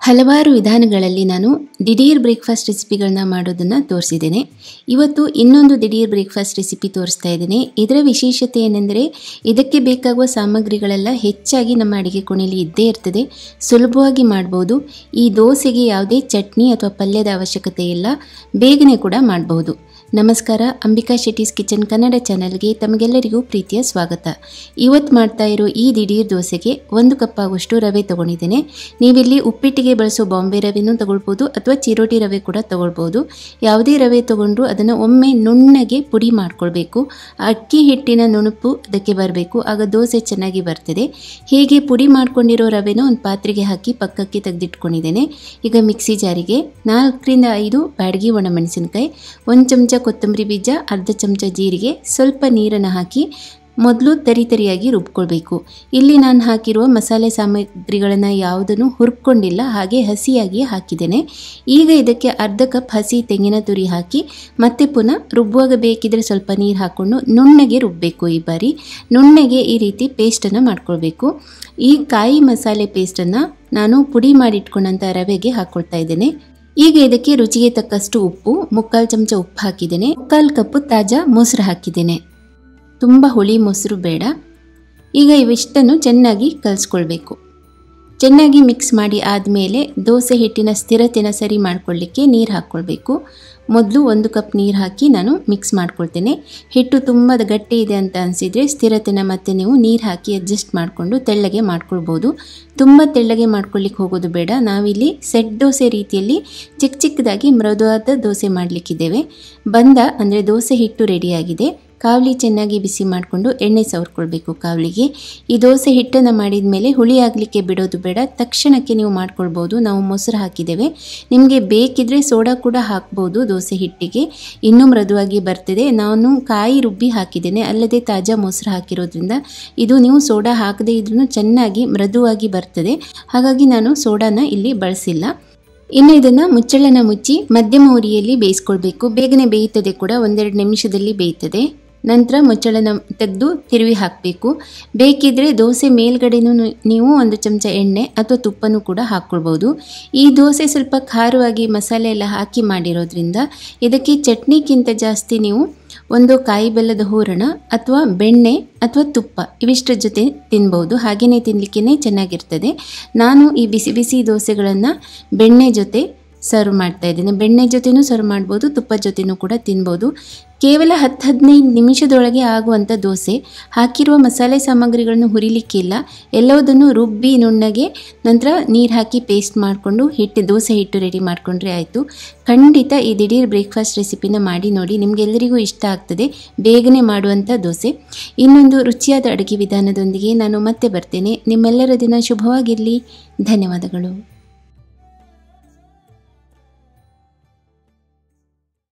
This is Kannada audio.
ಹಲವಾರು ವಿಧಾನಗಳಲ್ಲಿ ನಾನು ದಿಢೀರ್ ಬ್ರೇಕ್ಫಾಸ್ಟ್ ರೆಸಿಪಿಗಳನ್ನ ಮಾಡೋದನ್ನು ತೋರಿಸಿದ್ದೇನೆ ಇವತ್ತು ಇನ್ನೊಂದು ದಿಢೀರ್ ಬ್ರೇಕ್ಫಾಸ್ಟ್ ರೆಸಿಪಿ ತೋರಿಸ್ತಾ ಇದ್ದೇನೆ ಇದರ ವಿಶೇಷತೆ ಏನೆಂದರೆ ಇದಕ್ಕೆ ಬೇಕಾಗುವ ಸಾಮಗ್ರಿಗಳೆಲ್ಲ ಹೆಚ್ಚಾಗಿ ನಮ್ಮ ಅಡುಗೆ ಕೋಣೆಯಲ್ಲಿ ಇದ್ದೇ ಇರ್ತದೆ ಸುಲಭವಾಗಿ ಮಾಡ್ಬೋದು ಈ ದೋಸೆಗೆ ಯಾವುದೇ ಚಟ್ನಿ ಅಥವಾ ಪಲ್ಯದ ಅವಶ್ಯಕತೆ ಇಲ್ಲ ಬೇಗನೆ ಕೂಡ ಮಾಡಬಹುದು ನಮಸ್ಕಾರ ಅಂಬಿಕಾ ಶೆಟ್ಟೀಸ್ ಕಿಚನ್ ಕನ್ನಡ ಚಾನಲ್ಗೆ ತಮಗೆಲ್ಲರಿಗೂ ಪ್ರೀತಿಯ ಸ್ವಾಗತ ಇವತ್ತು ಮಾಡ್ತಾ ಇರೋ ಈ ದಿಢೀರ್ ದೋಸೆಗೆ ಒಂದು ಕಪ್ ಆಗುವಷ್ಟು ರವೆ ತೊಗೊಂಡಿದ್ದೇನೆ ನೀವಿಲ್ಲಿ ಉಪ್ಪಿಟ್ಟಿಗೆ ಬಳಸೋ ಬಾಂಬೆ ರವೆನೂ ತಗೊಳ್ಬೋದು ಅಥವಾ ಚಿರೋಟಿ ರವೆ ಕೂಡ ತಗೊಳ್ಬೋದು ಯಾವುದೇ ರವೆ ತಗೊಂಡ್ರು ಅದನ್ನು ಒಮ್ಮೆ ನುಣ್ಣಗೆ ಪುಡಿ ಮಾಡ್ಕೊಳ್ಬೇಕು ಅಕ್ಕಿ ಹಿಟ್ಟಿನ ನುಣುಪು ಅದಕ್ಕೆ ಬರಬೇಕು ಆಗ ದೋಸೆ ಚೆನ್ನಾಗಿ ಬರ್ತದೆ ಹೀಗೆ ಪುಡಿ ಮಾಡ್ಕೊಂಡಿರೋ ರವೆನ ಒಂದು ಪಾತ್ರೆಗೆ ಹಾಕಿ ಪಕ್ಕಕ್ಕೆ ತೆಗೆದಿಟ್ಕೊಂಡಿದ್ದೇನೆ ಈಗ ಮಿಕ್ಸಿ ಜಾರಿಗೆ ನಾಲ್ಕರಿಂದ ಐದು ಬ್ಯಾಡಗಿ ಒಣಮೆಣಸಿನಕಾಯಿ ಒಂದು ಚಮಚ ಕೊತ್ತಂಬರಿ ಬೀಜ ಅರ್ಧ ಚಮಚ ಜೀರಿಗೆ ಸ್ವಲ್ಪ ನೀರನ್ನು ಹಾಕಿ ಮೊದಲು ತರಿ ತರಿಯಾಗಿ ರುಬ್ಕೊಳ್ಬೇಕು ಇಲ್ಲಿ ನಾನು ಹಾಕಿರುವ ಮಸಾಲೆ ಸಾಮಗ್ರಿಗಳನ್ನು ಯಾವುದನ್ನು ಹುರ್ಕೊಂಡಿಲ್ಲ ಹಾಗೆ ಹಸಿಯಾಗಿ ಹಾಕಿದ್ದೇನೆ ಈಗ ಇದಕ್ಕೆ ಅರ್ಧ ಕಪ್ ಹಸಿ ತೆಂಗಿನ ತುರಿ ಹಾಕಿ ಮತ್ತೆ ಪುನಃ ರುಬ್ಬುವಾಗ ಬೇಕಿದ್ರೆ ಸ್ವಲ್ಪ ನೀರು ಹಾಕ್ಕೊಂಡು ನುಣ್ಣಗೆ ರುಬ್ಬಬೇಕು ಈ ಬಾರಿ ನುಣ್ಣಗೆ ಈ ರೀತಿ ಪೇಸ್ಟನ್ನು ಮಾಡ್ಕೊಳ್ಬೇಕು ಈ ಕಾಯಿ ಮಸಾಲೆ ಪೇಸ್ಟನ್ನು ನಾನು ಪುಡಿ ಮಾಡಿಟ್ಕೊಂಡಂಥ ರವೆಗೆ ಹಾಕ್ಕೊಳ್ತಾ ಇದ್ದೇನೆ ಈಗ ಇದಕ್ಕೆ ರುಚಿಗೆ ತಕ್ಕಷ್ಟು ಉಪ್ಪು ಮುಕ್ಕಾಲು ಚಮಚ ಉಪ್ಪು ಹಾಕಿದ್ದೇನೆ ಮುಕ್ಕಾಲು ಕಪ್ಪು ತಾಜಾ ಮೊಸರು ಹಾಕಿದ್ದೇನೆ ತುಂಬ ಹುಳಿ ಮೊಸರು ಬೇಡ ಈಗ ಇವಿಷ್ಟನ್ನು ಚೆನ್ನಾಗಿ ಕಲಿಸ್ಕೊಳ್ಬೇಕು ಚೆನ್ನಾಗಿ ಮಿಕ್ಸ್ ಮಾಡಿ ಆದಮೇಲೆ ದೋಸೆ ಹಿಟ್ಟಿನ ಸ್ಥಿರತೆನ ಸರಿ ಮಾಡ್ಕೊಳ್ಳಿಕ್ಕೆ ನೀರು ಹಾಕ್ಕೊಳ್ಬೇಕು ಮೊದಲು ಒಂದು ಕಪ್ ನೀರು ಹಾಕಿ ನಾನು ಮಿಕ್ಸ್ ಮಾಡ್ಕೊಳ್ತೇನೆ ಹಿಟ್ಟು ತುಂಬ ಗಟ್ಟಿ ಇದೆ ಅಂತ ಅನಿಸಿದರೆ ಸ್ಥಿರತೆನ ಮತ್ತೆ ನೀವು ನೀರು ಹಾಕಿ ಅಡ್ಜಸ್ಟ್ ಮಾಡಿಕೊಂಡು ತೆಳ್ಳಗೆ ಮಾಡ್ಕೊಳ್ಬೋದು ತುಂಬ ತೆಳ್ಳಗೆ ಮಾಡ್ಕೊಳ್ಳಿಕ್ಕೆ ಹೋಗೋದು ಬೇಡ ನಾವಿಲ್ಲಿ ಸೆಟ್ ದೋಸೆ ರೀತಿಯಲ್ಲಿ ಚಿಕ್ಕ ಚಿಕ್ಕದಾಗಿ ಮೃದುವಾದ ದೋಸೆ ಮಾಡಲಿಕ್ಕಿದ್ದೇವೆ ಬಂದ ಅಂದರೆ ದೋಸೆ ಹಿಟ್ಟು ರೆಡಿಯಾಗಿದೆ ಕಾವಲಿ ಚೆನ್ನಾಗಿ ಬಿಸಿ ಮಾಡಿಕೊಂಡು ಎಣ್ಣೆ ಸವರ್ಕೊಳ್ಬೇಕು ಕಾವಲಿಗೆ ಈ ದೋಸೆ ಹಿಟ್ಟನ್ನು ಮಾಡಿದ ಮೇಲೆ ಹುಳಿ ಆಗಲಿಕ್ಕೆ ಬಿಡೋದು ಬೇಡ ತಕ್ಷಣಕ್ಕೆ ನೀವು ಮಾಡ್ಕೊಳ್ಬೋದು ನಾವು ಮೊಸರು ಹಾಕಿದ್ದೇವೆ ನಿಮಗೆ ಬೇಕಿದ್ರೆ ಸೋಡಾ ಕೂಡ ಹಾಕ್ಬೋದು ದೋಸೆ ಹಿಟ್ಟಿಗೆ ಇನ್ನೂ ಮೃದುವಾಗಿ ಬರ್ತಿದೆ ನಾನು ಕಾಯಿ ರುಬ್ಬಿ ಹಾಕಿದ್ದೇನೆ ಅಲ್ಲದೆ ತಾಜಾ ಮೊಸರು ಹಾಕಿರೋದ್ರಿಂದ ಇದು ನೀವು ಸೋಡಾ ಹಾಕದೇ ಇದ್ರೂ ಚೆನ್ನಾಗಿ ಮೃದುವಾಗಿ ಬರ್ತದೆ ಹಾಗಾಗಿ ನಾನು ಸೋಡಾನ ಇಲ್ಲಿ ಬಳಸಿಲ್ಲ ಇನ್ನು ಇದನ್ನು ಮುಚ್ಚಳನ ಮುಚ್ಚಿ ಮಧ್ಯಮ ಉರಿಯಲ್ಲಿ ಬೇಯಿಸ್ಕೊಳ್ಬೇಕು ಬೇಗನೆ ಬೇಯುತ್ತದೆ ಕೂಡ ಒಂದೆರಡು ನಿಮಿಷದಲ್ಲಿ ಬೇಯ್ತದೆ ನಂತರ ಮುಚ್ಚಳನ ತೆಗೆದು ತಿರುವಿ ಹಾಕಬೇಕು ಬೇಕಿದ್ರೆ ದೋಸೆ ಮೇಲ್ಗಡೆನೂ ನೀವು ಒಂದು ಚಮಚ ಎಣ್ಣೆ ಅಥವಾ ತುಪ್ಪನೂ ಕೂಡ ಹಾಕ್ಕೊಳ್ಬೋದು ಈ ದೋಸೆ ಸ್ವಲ್ಪ ಖಾರವಾಗಿ ಮಸಾಲೆ ಎಲ್ಲ ಹಾಕಿ ಮಾಡಿರೋದ್ರಿಂದ ಇದಕ್ಕೆ ಚಟ್ನಿಗಿಂತ ಜಾಸ್ತಿ ನೀವು ಒಂದು ಕಾಯಿ ಬೆಲ್ಲದ ಹೂರಣ ಅಥವಾ ಬೆಣ್ಣೆ ಅಥವಾ ತುಪ್ಪ ಇವಿಷ್ಟರ ಜೊತೆ ತಿನ್ಬೋದು ಹಾಗೆಯೇ ತಿನ್ನಲಿಕ್ಕೆ ಚೆನ್ನಾಗಿರ್ತದೆ ನಾನು ಈ ಬಿಸಿ ಬಿಸಿ ದೋಸೆಗಳನ್ನು ಬೆಣ್ಣೆ ಜೊತೆ ಸರ್ವ್ ಮಾಡ್ತಾ ಇದ್ದೀನಿ ಬೆಣ್ಣೆ ಜೊತೆನೂ ಸರ್ವ್ ಮಾಡ್ಬೋದು ತುಪ್ಪ ಜೊತೆನೂ ಕೂಡ ತಿನ್ಬೋದು ಕೇವಲ ಹತ್ತು ಹದಿನೈದು ನಿಮಿಷದೊಳಗೆ ಆಗುವಂಥ ದೋಸೆ ಹಾಕಿರುವ ಮಸಾಲೆ ಸಾಮಗ್ರಿಗಳನ್ನು ಹುರಿಲಿಕ್ಕಿಲ್ಲ ಎಲ್ಲವುದನ್ನು ರುಬ್ಬಿ ನುಣ್ಣಗೆ ನಂತರ ನೀರು ಹಾಕಿ ಪೇಸ್ಟ್ ಮಾಡಿಕೊಂಡು ಹಿಟ್ಟು ದೋಸೆ ಹಿಟ್ಟು ರೆಡಿ ಮಾಡಿಕೊಂಡ್ರೆ ಆಯಿತು ಖಂಡಿತ ಈ ದಿಢೀರ್ ಬ್ರೇಕ್ಫಾಸ್ಟ್ ರೆಸಿಪಿನ ಮಾಡಿ ನೋಡಿ ನಿಮಗೆಲ್ಲರಿಗೂ ಇಷ್ಟ ಆಗ್ತದೆ ಬೇಗನೆ ಮಾಡುವಂಥ ದೋಸೆ ಇನ್ನೊಂದು ರುಚಿಯಾದ ಅಡುಗೆ ವಿಧಾನದೊಂದಿಗೆ ನಾನು ಮತ್ತೆ ಬರ್ತೇನೆ ನಿಮ್ಮೆಲ್ಲರ ದಿನ ಶುಭವಾಗಿರಲಿ ಧನ್ಯವಾದಗಳು